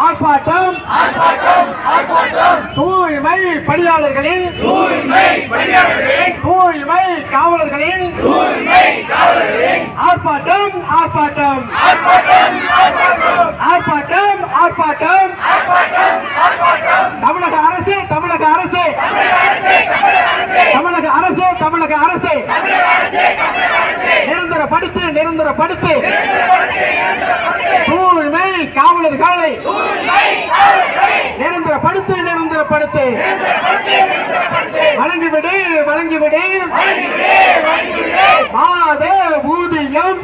ஆர்ப்பாட்டம் தூய்மை பணியாளர்களின் தூய்மை காவலர்களின் ஆர்ப்பாட்டம் ஆர்ப்பாட்டம் ஆர்ப்பாட்டம் ஆர்ப்பாட்டம் தமிழக அரசு தமிழக அரசு தமிழக அரசு தமிழக அரசு நிரந்தரப்படுத்து நிரந்தரப்படுத்து தூய்மை காவலர்களை நிரந்தரப்படுத்து நிரந்தரப்படுத்து வழங்கிவிடு வழங்கிவிடு மாத ஊதியம்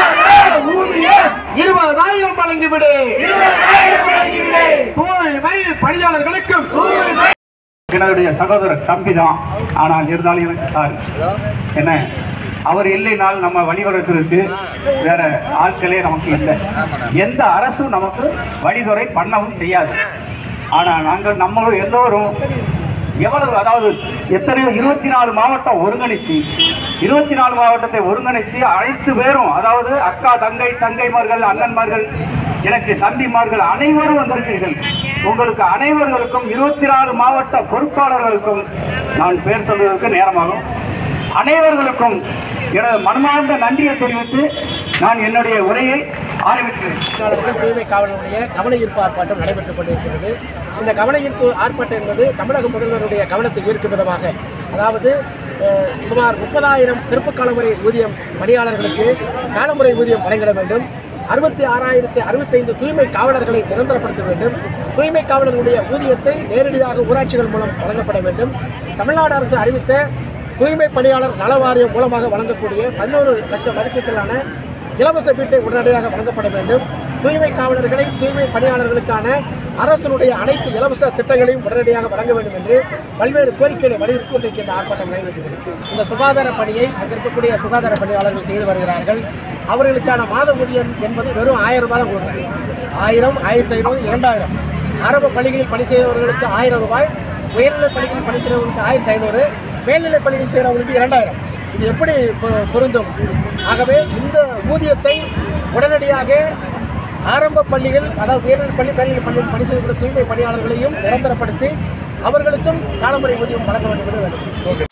இருபதாயிரம் வழங்கிவிடு தூய்மை பணியாளர்களுக்கும் என்னுடைய சகோதரர் தம்பி தான் ஆனால் இருந்தாலும் எனக்கு சார் என்ன அவர் இல்லைனால் நம்ம வழிவகுக்கிறதுக்கு வேற ஆட்களே நமக்கு இல்லை எந்த அரசும் நமக்கு வழிதுறை பண்ணவும் செய்யாது ஆனால் நாங்கள் நம்ம எல்லோரும் எவ்வளவு அதாவது எத்தனையோ இருபத்தி நாலு மாவட்டம் ஒருங்கிணைச்சு இருபத்தி நாலு மாவட்டத்தை ஒருங்கிணைச்சு அனைத்து பேரும் அதாவது அக்கா தங்கை தங்கைமார்கள் அண்ணன்மார்கள் எனக்கு தம்பிமார்கள் அனைவரும் வந்திருக்கிறீர்கள் உங்களுக்கு அனைவர்களுக்கும் இருபத்தி நாலு மாவட்ட பொறுப்பாளர்களுக்கும் நான் பேர் சொல்வதற்கு நேரமாகும் அனைவர்களுக்கும் எனது மனமார்ந்த நன்றியை தெரிவித்து நான் என்னுடைய உரையை ஆரம்பிக்கிறேன் தொழிலாளர்கள் தூய்மை காவலருடைய கவன ஈர்ப்பு ஆர்ப்பாட்டம் நடைபெற்றுக் கொண்டிருக்கிறது இந்த கவன ஈர்ப்பு ஆர்ப்பாட்டம் என்பது தமிழக முதல்வருடைய கவனத்தை ஈர்க்கும் விதமாக அதாவது அஹ், சுமார் முப்பதாயிரம் சிறப்பு காலமுறை ஊதியம் பணியாளர்களுக்கு காலமுறை ஊதியம் வழங்கிட வேண்டும் அறுபத்தி ஆறாயிரத்தி அறுபத்தைந்து தூய்மை காவலர்களை நிரந்தரப்படுத்த வேண்டும் தூய்மை காவலர்களுடைய ஊதியத்தை நேரடியாக ஊராட்சிகள் மூலம் வழங்கப்பட வேண்டும் தமிழ்நாடு அரசு அறிவித்த தூய்மை பணியாளர் நல வாரியம் மூலமாக வழங்கக்கூடிய பதினோரு லட்சம் மதிப்பீட்டிலான இலவச வீட்டை உடனடியாக வழங்கப்பட வேண்டும் தூய்மை காவலர்களை தூய்மை பணியாளர்களுக்கான அரசனுடைய அனைத்து இலவச திட்டங்களையும் உடனடியாக வழங்க வேண்டும் என்று பல்வேறு கோரிக்கைகளை வலியுறுத்தி இன்றைக்கு இந்த ஆர்ப்பாட்டம் நடைபெற்றது இந்த சுகாதார பணியை அங்கு இருக்கக்கூடிய சுகாதார பணியாளர்கள் செய்து வருகிறார்கள் அவர்களுக்கான மாத ஊதியம் என்பது வெறும் ஆயிரம் ரூபாய் தான் கொடுக்குறாங்க ஆயிரம் ஆயிரத்தி ஐநூறு இரண்டாயிரம் ஆரம்ப பள்ளிகளில் பணி செய்பவர்களுக்கு ஆயிரம் ரூபாய் உயர்நிலைப் பள்ளிகளில் பணி செய்கிறவர்களுக்கு ஆயிரத்தி ஐநூறு மேல்நிலைப் பள்ளியில் செய்கிறவர்களுக்கு இரண்டாயிரம் இது எப்படி பொ- பொருந்தும் ஆகவே இந்த ஊதியத்தை உடனடியாக ஆரம்ப பள்ளிகள் அதாவது உயர்நிலை பள்ளி மேல்நிலை பள்ளியில் பணி செய்யக்கூடிய தூய்மை பணியாளர்களையும் நிரந்தரப்படுத்தி அவர்களுக்கும் காலமுறை ஊதியம் வழங்க வேண்டும் என்று வேண்டும்